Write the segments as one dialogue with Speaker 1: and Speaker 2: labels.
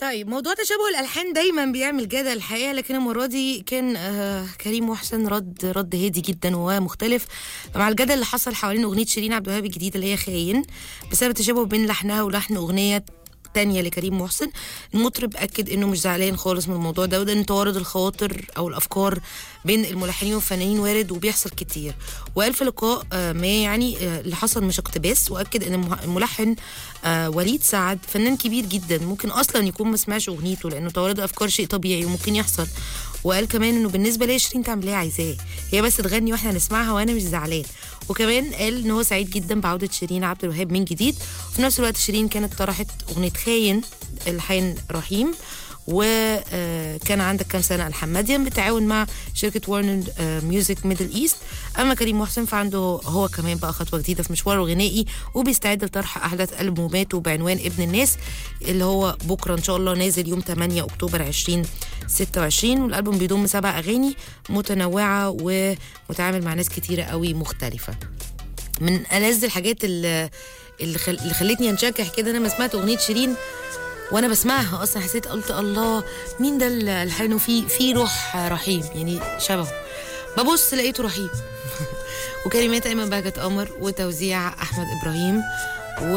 Speaker 1: طيب موضوع تشابه الالحان دايما بيعمل جدل الحقيقه لكن المره دي كان آه كريم محسن رد رد هادي جدا ومختلف مع الجدل اللي حصل حوالين اغنيه شيرين عبد الوهاب الجديده اللي هي خاين بسبب التشابه بين لحنها ولحن اغنيه تانية لكريم محسن المطرب أكد إنه مش زعلان خالص من الموضوع ده وده إن توارد الخواطر أو الأفكار بين الملحنين والفنانين وارد وبيحصل كتير وقال في لقاء آه، ما يعني آه، اللي حصل مش اقتباس وأكد إن المه- الملحن آه، وليد سعد فنان كبير جدا ممكن أصلا يكون ما سمعش أغنيته لأنه توارد الأفكار شيء طبيعي وممكن يحصل وقال كمان انه بالنسبه ليا شيرين تعمل اللي هي عايزاه هي بس تغني واحنا نسمعها وانا مش زعلان وكمان قال ان هو سعيد جدا بعوده شيرين عبد الوهاب من جديد وفي نفس الوقت شيرين كانت طرحت اغنيه خاين الحان رحيم وكان عندك كام سنه الحان مدين بالتعاون مع شركه وارنر ميوزك ميدل ايست اما كريم محسن فعنده هو كمان بقى خطوه جديده في مشواره الغنائي وبيستعد لطرح احدث البوماته بعنوان ابن الناس اللي هو بكره ان شاء الله نازل يوم 8 اكتوبر 2026 والالبوم بيضم سبع اغاني متنوعه ومتعامل مع ناس كتيره قوي مختلفه من ألذ الحاجات اللي اللي, خل... اللي خلتني انشكح كده انا لما سمعت اغنيه شيرين وانا بسمعها اصلا حسيت قلت الله مين ده اللي الحانه فيه في روح رحيم يعني شبهه ببص لقيته رحيم وكلمات ايمن بهجت قمر وتوزيع احمد ابراهيم و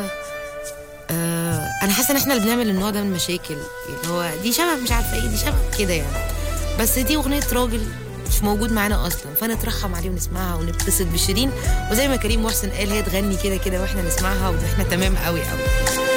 Speaker 1: آه انا حاسه ان احنا اللي بنعمل النوع ده من المشاكل اللي هو دي شبه مش عارفه ايه دي شبه كده يعني بس دي اغنيه راجل مش موجود معانا اصلا فنترحم عليه ونسمعها ونتبسط بشيرين وزي ما كريم محسن قال هي تغني كده كده واحنا نسمعها واحنا تمام قوي قوي